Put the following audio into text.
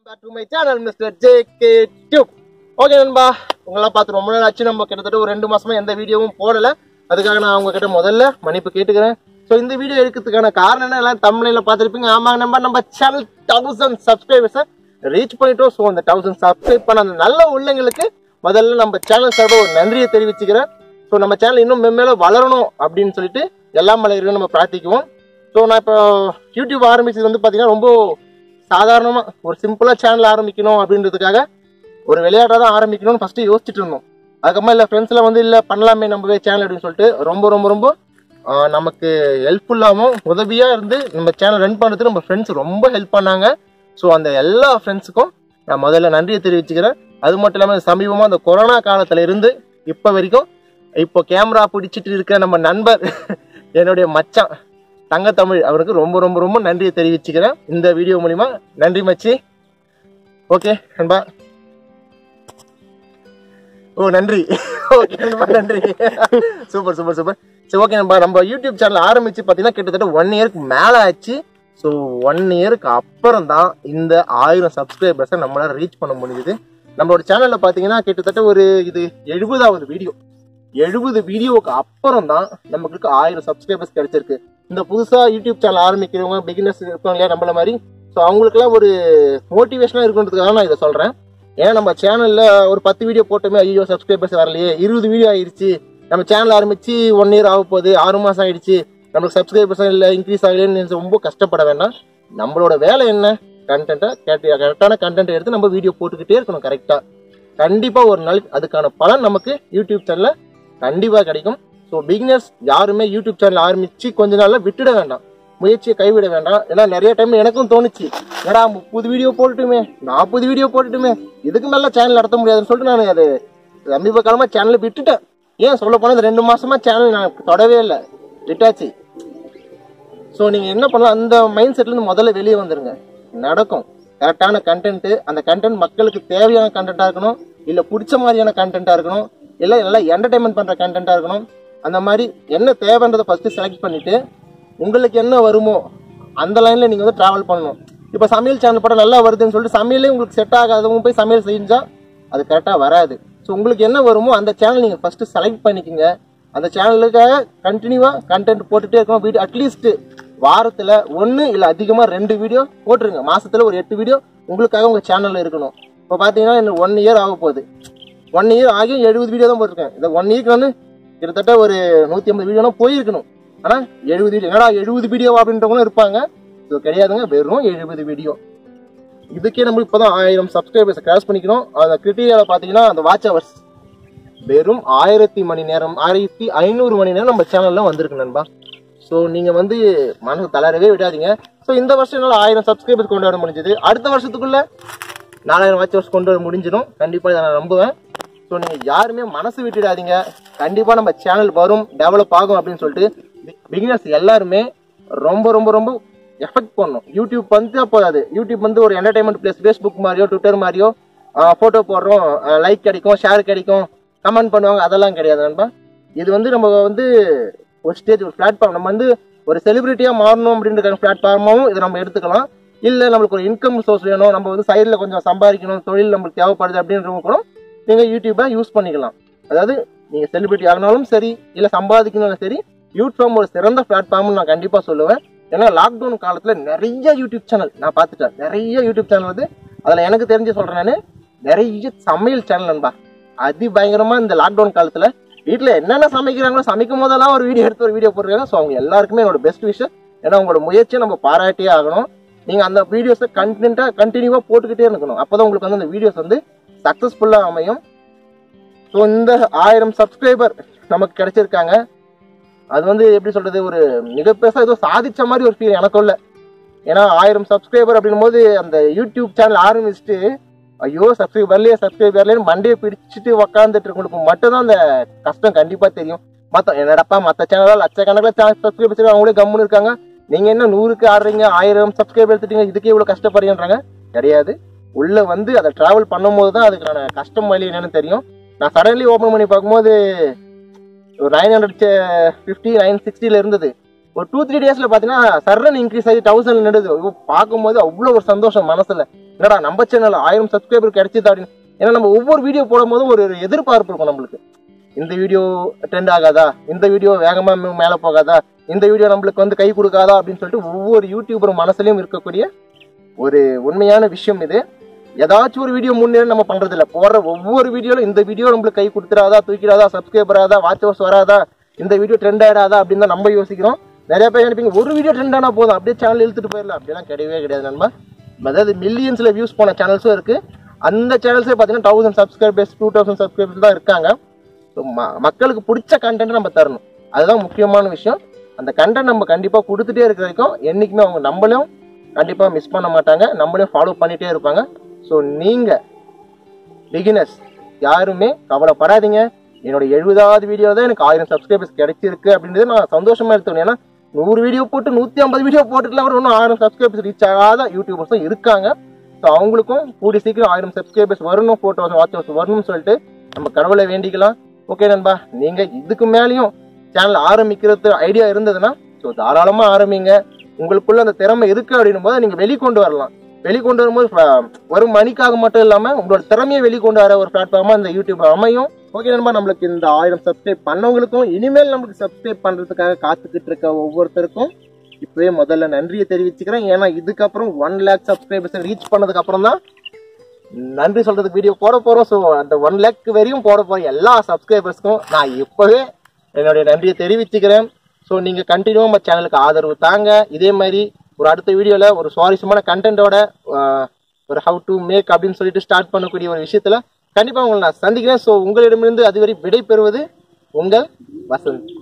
back to my channel mister J K tube okay நண்பா உங்களாம் பார்த்து ரொம்ப நாள் ஆச்சு நம்ம கிட்டத்தட்ட ஒரு ரெண்டு மாசமா எந்த வீடியோவும் போடல அதுக்காக நான் உங்க கிட்ட முதல்ல மன்னிப்பு கேட்டுக்கிறேன் ஸோ இந்த வீடியோ எடுக்கிறதுக்கான காரணம் என்ன எல்லாம் தமிழில் பார்த்துருப்பீங்க ஆமாங்க நம்ப நம்ம சேனல் தௌசண்ட் சப்ஸ்கிரைபர்ஸை ரீச் பண்ணிட்டோம் ஸோ அந்த தௌசண்ட் சப்ஸ்கிரைப் பண்ண அந்த நல்ல உள்ளங்களுக்கு முதல்ல நம்ம சேனல் சார்பாக ஒரு நன்றியை தெரிவிச்சுக்கிறேன் ஸோ நம்ம சேனல் இன்னும் மென்மேல வளரணும் அப்படின்னு சொல்லிட்டு எல்லாம் மலையிலும் நம்ம பிரார்த்திக்குவோம் ஸோ நான் இப்போ யூடியூப் ஆரம்பிச்சது வந்து பார்த்தீங்கன்னா ரொம்ப சாதாரணமாக ஒரு சிம்பிளாக சேனல் ஆரம்பிக்கணும் அப்படின்றதுக்காக ஒரு விளையாட்டாக தான் ஆரம்பிக்கணும்னு ஃபஸ்ட்டு யோசிச்சுட்டு இருந்தோம் அதுக்கப்புறமா இல்லை ஃப்ரெண்ட்ஸ்லாம் வந்து இல்லை பண்ணலாமே நம்ம சேனல் அப்படின்னு சொல்லிட்டு ரொம்ப ரொம்ப ரொம்ப ஆஹ், நமக்கு ஹெல்ப்ஃபுல்லாகவும் உதவியாக இருந்து நம்ம சேனல் ரன் பண்ணுறதுக்கு நம்ம ஃப்ரெண்ட்ஸ் ரொம்ப ஹெல்ப் பண்ணாங்க ஸோ அந்த எல்லா ஃப்ரெண்ட்ஸுக்கும் நான் முதல்ல நன்றியை தெரிவிச்சுக்கிறேன் அது மட்டும் இல்லாமல் சமீபமாக அந்த கொரோனா காலத்தில் இருந்து இப்போ வரைக்கும் இப்போ கேமரா பிடிச்சிட்டு இருக்க நம்ம நண்பர் என்னுடைய மச்சான் தங்க தமிழ் அவருக்கு ரொம்ப ரொம்ப ரொம்ப நன்றியை தெரிவிச்சுக்கிறேன் இந்த வீடியோ மூலிமா நன்றி மச்சி ஓகே நண்பா ஓ நன்றி ஓகே நண்பா நன்றி சூப்பர் சூப்பர் சூப்பர் சரி ஓகே நண்பா நம்ம யூடியூப் சேனல் ஆரம்பிச்சு பார்த்தீங்கன்னா கிட்டத்தட்ட ஒன் இயருக்கு மேலே ஆச்சு ஸோ ஒன் இயருக்கு அப்புறம் தான் இந்த ஆயிரம் சப்ஸ்கிரைபர்ஸை நம்மளால ரீச் பண்ண முடியுது நம்மளோட சேனலில் பார்த்தீங்கன்னா கிட்டத்தட்ட ஒரு இது எழுபதாவது வீடியோ எழுபது வீடியோவுக்கு அப்புறம் தான் நமக்கு ஆயிரம் சப்ஸ்கிரைபர்ஸ் கிடைச்சிருக்கு இந்த புதுசா யூடியூப் சேனல் ஆரம்பிக்கிறவங்க பிகினர்ஸ் இருப்பாங்க இல்லையா நம்மள மாதிரி ஸோ அவங்களுக்குலாம் ஒரு மோட்டிவேஷனாக இருக்குன்றதுக்காக நான் இதை சொல்றேன் ஏன்னா நம்ம சேனல்ல ஒரு பத்து வீடியோ போட்டோமே ஐயோ சப்ஸ்கிரைபர்ஸ் வரலையே இருபது வீடியோ ஆயிருச்சு நம்ம சேனல் ஆரம்பிச்சு ஒன் இயர் ஆக போகுது ஆறு மாசம் ஆயிடுச்சு நம்மளுக்கு சப்ஸ்கிரைபர்ஸ் இல்லை இன்க்ரீஸ் ஆகலன்னு ரொம்ப கஷ்டப்பட வேண்டாம் நம்மளோட வேலை என்ன கண்டென்ட்டை கேட்டு கரெக்டான கண்டென்ட் எடுத்து நம்ம வீடியோ போட்டுக்கிட்டே இருக்கணும் கரெக்டா கண்டிப்பா ஒரு நாள் அதுக்கான பலன் நமக்கு யூடியூப் சேனல்ல கண்டிப்பா கிடைக்கும் ஸோ பிகினர்ஸ் யாருமே யூடியூப் சேனல் ஆரம்பிச்சு கொஞ்ச நாள்ல விட்டுட வேண்டாம் முயற்சியை கைவிட வேண்டாம் ஏன்னா நிறைய டைம் எனக்கும் தோணுச்சு ஏடா முப்பது வீடியோ போட்டுட்டுமே நாற்பது வீடியோ போட்டுட்டுமே இதுக்கு மேல சேனல் நடத்த முடியாதுன்னு சொல்லிட்டு நான் அது சமீப காலமா சேனலை விட்டுட்டேன் ஏன் சொல்ல போனா இந்த ரெண்டு மாசமா சேனல் நான் தொடவே இல்லை விட்டாச்சு ஸோ நீங்க என்ன பண்ணலாம் அந்த மைண்ட் செட்ல இருந்து முதல்ல வெளியே வந்துருங்க நடக்கும் கரெக்டான கண்டென்ட் அந்த கண்டென்ட் மக்களுக்கு தேவையான கண்டென்ட்டா இருக்கணும் இல்ல பிடிச்ச மாதிரியான கண்டென்ட்டா இருக்கணும் இல்ல நல்லா என்டர்டைன்மெண்ட் பண்ற கண்டென்ட்டா இருக்கணும் அந்த மாதிரி என்ன தேவைன்றதை ஃபர்ஸ்ட் செலக்ட் பண்ணிட்டு உங்களுக்கு என்ன வருமோ அந்த லைன்ல நீங்க வந்து டிராவல் பண்ணணும் இப்போ சமையல் சேனல் படம் நல்லா வருதுன்னு சொல்லிட்டு சமையலே உங்களுக்கு செட் ஆகாதவங்க போய் சமையல் செஞ்சா அது கரெக்டா வராது ஸோ உங்களுக்கு என்ன வருமோ அந்த சேனல் நீங்க ஃபர்ஸ்ட் செலக்ட் பண்ணிக்கோங்க அந்த சேனலுக்காக கண்டினியூவா கண்டென்ட் போட்டுட்டே இருக்கணும் வீடியோ அட்லீஸ்ட் வாரத்துல ஒன்னு இல்ல அதிகமா ரெண்டு வீடியோ போட்டுருங்க மாசத்துல ஒரு எட்டு வீடியோ உங்களுக்காக உங்க சேனல்ல இருக்கணும் இப்போ பாத்தீங்கன்னா எனக்கு ஒன் இயர் ஆக போகுது ஒன் இயர் ஆகி எழுபது வீடியோ தான் போட்டிருக்கேன் இந்த ஒன் இயர்க்கு வந்து கிட்டத்தட்ட ஒரு நூத்தி ஐம்பது வீடியோனா போயிருக்கணும் ஆனா எழுபது வீடியோ என்னடா எழுபது வீடியோ அப்படின்றவங்களும் இருப்பாங்க இது கிடையாதுங்க வெறும் எழுபது வீடியோ இதுக்கே நம்ம இப்போதான் ஆயிரம் சப்ஸ்கிரைபர்ஸ் கிராஸ் பண்ணிக்கணும் அந்த கிரிட்டீரியாவில் பார்த்தீங்கன்னா அந்த வாட்ச் ஹவர்ஸ் வெறும் ஆயிரத்தி மணி நேரம் ஆயிரத்தி ஐநூறு மணி நேரம் நம்ம சேனல்ல வந்திருக்கு நண்பா ஸோ நீங்க வந்து மனசு தளரவே விடாதீங்க ஸோ இந்த வருஷம் என்னால் ஆயிரம் சப்ஸ்கிரைபர்ஸ் கொண்டு வர முடிஞ்சது அடுத்த வருஷத்துக்குள்ள நாலாயிரம் வாட்ச் ஹவர்ஸ் கொண்டு வர முடிஞ்சிடும் கண்டிப்பாக இதை நான் நம்புவேன் ஸோ நீங்கள் யாருமே மனசு விட்டுடாதீங்க கண்டிப்பாக நம்ம சேனல் வரும் டெவலப் ஆகும் அப்படின்னு சொல்லிட்டு பிகினர்ஸ் எல்லாருமே ரொம்ப ரொம்ப ரொம்ப எஃபெக்ட் பண்ணணும் யூடியூப் வந்து போதாது யூடியூப் வந்து ஒரு என்டர்டைன்மெண்ட் பிளேஸ் ஃபேஸ்புக் மாதிரியோ ட்விட்டர் மாதிரியோ ஃபோட்டோ போடுறோம் லைக் கிடைக்கும் ஷேர் கிடைக்கும் கமெண்ட் பண்ணுவாங்க அதெல்லாம் கிடையாது நண்பா இது வந்து நம்ம வந்து ஒரு ஸ்டேஜ் ஒரு பிளாட்ஃபார்ம் நம்ம வந்து ஒரு செலிபிரிட்டியாக மாறணும் அப்படின்ற பிளாட்ஃபார்மாவும் இதை நம்ம எடுத்துக்கலாம் இல்லை நம்மளுக்கு ஒரு இன்கம் சோர்ஸ் வேணும் நம்ம வந்து சைடில் கொஞ்சம் சம்பாதிக்கணும் தொழில் நம்மளுக்கு தேவைப்படுது அப்படின்றவங்க கூட நீங்கள் யூடியூப்பை யூஸ் பண்ணிக்கலாம் அதாவது நீங்கள் செலிபிரிட்டி ஆகினாலும் சரி இல்லை சம்பாதிக்கணும் சரி யூடியூப் ஒரு சிறந்த பிளாட்ஃபார்ம்னு நான் கண்டிப்பாக சொல்லுவேன் ஏன்னா லாக்டவுன் காலத்தில் நிறைய யூடியூப் சேனல் நான் பார்த்துட்டேன் நிறைய யூடியூப் சேனல் வந்து அதில் எனக்கு தெரிஞ்சு சொல்கிறேன் நான் நிறைய சமையல் சேனல் நண்பா அதி பயங்கரமா இந்த லாக்டவுன் காலத்துல வீட்ல என்னென்ன சமைக்கிறாங்களோ சமைக்கும் போதெல்லாம் ஒரு வீடியோ எடுத்து ஒரு வீடியோ போட்டுருக்காங்க ஸோ அவங்க எல்லாருக்குமே என்னோட பெஸ்ட் விஷயம் ஏன்னா உங்களோட முயற்சியை நம்ம பாராட்டியே ஆகணும் நீங்க அந்த வீடியோஸை கண்டினியூட்டா கண்டினியூவா போட்டுக்கிட்டே இருக்கணும் அப்பதான் உங்களுக்கு வந்து அந்த வீடியோஸ் வந்து சக்சஸ்ஃபுல்லா அமையும் ஸோ இந்த ஆயிரம் சப்ஸ்கிரைபர் நமக்கு கிடைச்சிருக்காங்க அது வந்து எப்படி சொல்றது ஒரு மிக பெருசா ஏதோ சாதிச்ச மாதிரி ஒரு ஃபீல் எனக்குள்ள ஏன்னா ஆயிரம் சப்ஸ்கிரைபர் அப்படின்னும் போது அந்த யூடியூப் சேனல் ஆரம்பிச்சுட்டு ஐயோ சப்ஸ்கிரைப் வரலையே சப்ஸ்கிரைப் வரலையே மண்டையை பிடிச்சிட்டு உக்காந்துட்டு இருக்கவங்களுக்கு மட்டும்தான் அந்த கஷ்டம் கண்டிப்பா தெரியும் மத்த என்னடப்பா மத்த சேனல் லட்சக்கணக்கில் சப்ஸ்கிரைபர்ஸ் அவங்களே கம்முன்னு இருக்காங்க நீங்க என்ன நூறுக்கு ஆடுறீங்க ஆயிரம் சப்ஸ்கிரைபர் எடுத்துட்டீங்க இதுக்கே இவ்வளவு கஷ்டப்படுறீங்கன்றாங்க கிடையாது உள்ள வந்து அதை டிராவல் பண்ணும்போது தான் அதுக்கான கஷ்டம் வழி என்னன்னு தெரியும் நான் சடன்லி ஓப்பன் பண்ணி பார்க்கும்போது ஒரு நைன் ஹண்ட்ரட் ஃபிஃப்டி நைன் சிக்ஸ்டியில் இருந்தது ஒரு டூ த்ரீ டேஸ்ல பாத்தீங்கன்னா சர்ரன் இன்க்ரீஸ் ஆகி தௌசண்ட் நடுது ஐயோ, பார்க்கும்போது அவ்வளோ ஒரு சந்தோஷம் மனசுல என்னடா நம்ம சேனல் ஆயிரம் சப்ஸ்கிரைபர் கிடைச்சது அப்படின்னு ஏன்னா நம்ம ஒவ்வொரு வீடியோ போடும்போதும் ஒரு எதிர்பார்ப்பு இருக்கும் நம்மளுக்கு இந்த வீடியோ ட்ரெண்ட் ஆகாதா இந்த வீடியோ வேகமா மே- மேல போகாதா இந்த வீடியோ நம்மளுக்கு வந்து கை கொடுக்காதா அப்படின்னு சொல்லிட்டு ஒவ்வொரு யூடியூபர் மனசுலயும் இருக்கக்கூடிய ஒரு உண்மையான விஷயம் இது ஏதாச்சும் ஒரு வீடியோ முன்னேறி நம்ம பண்றது இல்ல போடுற ஒவ்வொரு வீடியோல இந்த வீடியோ நம்மளுக்கு கை கொடுத்துறாதா தூக்கிடாதா சப்ஸ்கிரைபர் ஆகாதா வாட்ச் ஹவர்ஸ் வராதா இந்த வீடியோ ட்ரெண்ட் ஆயிடாதா அப்படின்னு தான் நம்ம யோசிக்கிறோம் நிறைய பேர் நினைப்பீங்க ஒரு வீடியோ ட்ரெண்ட் ஆனா போதும் அப்படியே சேனல் இழுத்துட்டு போயிடலாம் அப்படிலாம் கிடையவே கிடையாது நண்பா அதாவது மில்லியன்ஸ்ல வியூஸ் போன சேனல்ஸும் இருக்கு அந்த சேனல்ஸே பார்த்தீங்கன்னா thousand subscribers two thousand subscribers தான் இருக்காங்க ஸோ மக்களுக்கு பிடிச்ச கண்டென்ட் நம்ம தரணும் அதுதான் முக்கியமான விஷயம் அந்த கண்டென்ட் நம்ம கண்டிப்பாக கொடுத்துட்டே இருக்கிற வரைக்கும் என்றைக்குமே அவங்க நம்மளும் கண்டிப்பாக மிஸ் பண்ண மாட்டாங்க நம்மளையும் ஃபாலோ பண்ணிட்டே இருப்பாங்க ஸோ நீங்கள் பிகினர்ஸ் யாருமே கவலைப்படாதீங்க என்னோட எழுபதாவது வீடியோ தான் எனக்கு ஆயிரம் சப்ஸ்கிரைபர்ஸ் கிடைச்சிருக்கு அப்படின்றது நான் சந்தோஷமா எடுத்துக்கணும் ஏன்னா நூறு வீடியோ போட்டு நூற்றி ஐம்பது வீடியோ போட்டுட்டுலாம் கூட இன்னும் ஆயிரம் சப்ஸ்கிரைபர்ஸ் ரீச் ஆகாத யூடியூபர்ஸும் இருக்காங்க ஸோ அவங்களுக்கும் கூடிய சீக்கிரம் ஆயிரம் சப்ஸ்கிரைபர்ஸ் வரணும் ஃபோர் தௌசண்ட் வாட்ச் ஹவர்ஸ் வரணும்னு சொல்லிட்டு நம்ம கடவுளை வேண்டிக்கலாம் ஓகே நண்பா நீங்க இதுக்கு மேலேயும் சேனல் ஆரம்பிக்கிறது ஐடியா இருந்ததுன்னா ஸோ தாராளமா ஆரம்பிங்க உங்களுக்குள்ள அந்த திறமை இருக்கு அப்படின்னும் போது நீங்க வெளிக்கொண்டு வரலாம் வெளிக்கொண்டு வரும்போது ஃப- வெறும் மணிக்காக மட்டும் இல்லாம உங்களோட திறமையை வெளிக்கொண்டு வர ஒரு பிளாட்ஃபார்மா இந்த யூடியூப் அமையும் ஓகே நண்பா நம்மளுக்கு இந்த ஆயிரம் சப்ஸ்கிரைப் பண்ணவங்களுக்கும் இனிமேல் நம்மளுக்கு சப்ஸ்கிரைப் பண்றதுக்காக காத்துக்கிட்டு இருக்க ஒவ்வொருத்தருக்கும் இப்பவே முதல்ல நன்றியை தெரிவிச்சுக்கிறேன் ஏன்னா இதுக்கப்புறம் ஒன் லேக் சப்ஸ்கிரைபர்ஸ் ரீச் பண்ணதுக்கு அப்புறம் தான் நன்றி சொல்றதுக்கு வீடியோ போட போறோம் ஸோ அந்த ஒன் லேக் வரையும் போட போற எல்லா சப்ஸ்கிரைபர்ஸ்க்கும் நான் இப்பவே என்னுடைய நன்றியை தெரிவிச்சுக்கிறேன் ஸோ நீங்க கண்டினியூ நம்ம சேனலுக்கு ஆதரவு தாங்க இதே மாதிரி ஒரு அடுத்த வீடியோல ஒரு சுவாரஸ்யமான கண்டென்ட்டோட ஒரு ஹவு டு மேக் அப்படின்னு சொல்லிட்டு ஸ்டார்ட் பண்ணக்கூடிய ஒரு விஷயத்துல கண்டிப்பா உங்களை நான் சந்திக்கிறேன் ஸோ உங்களிடமிருந்து அதுவரை விடை பெறுவது உங்கள் வசந்த்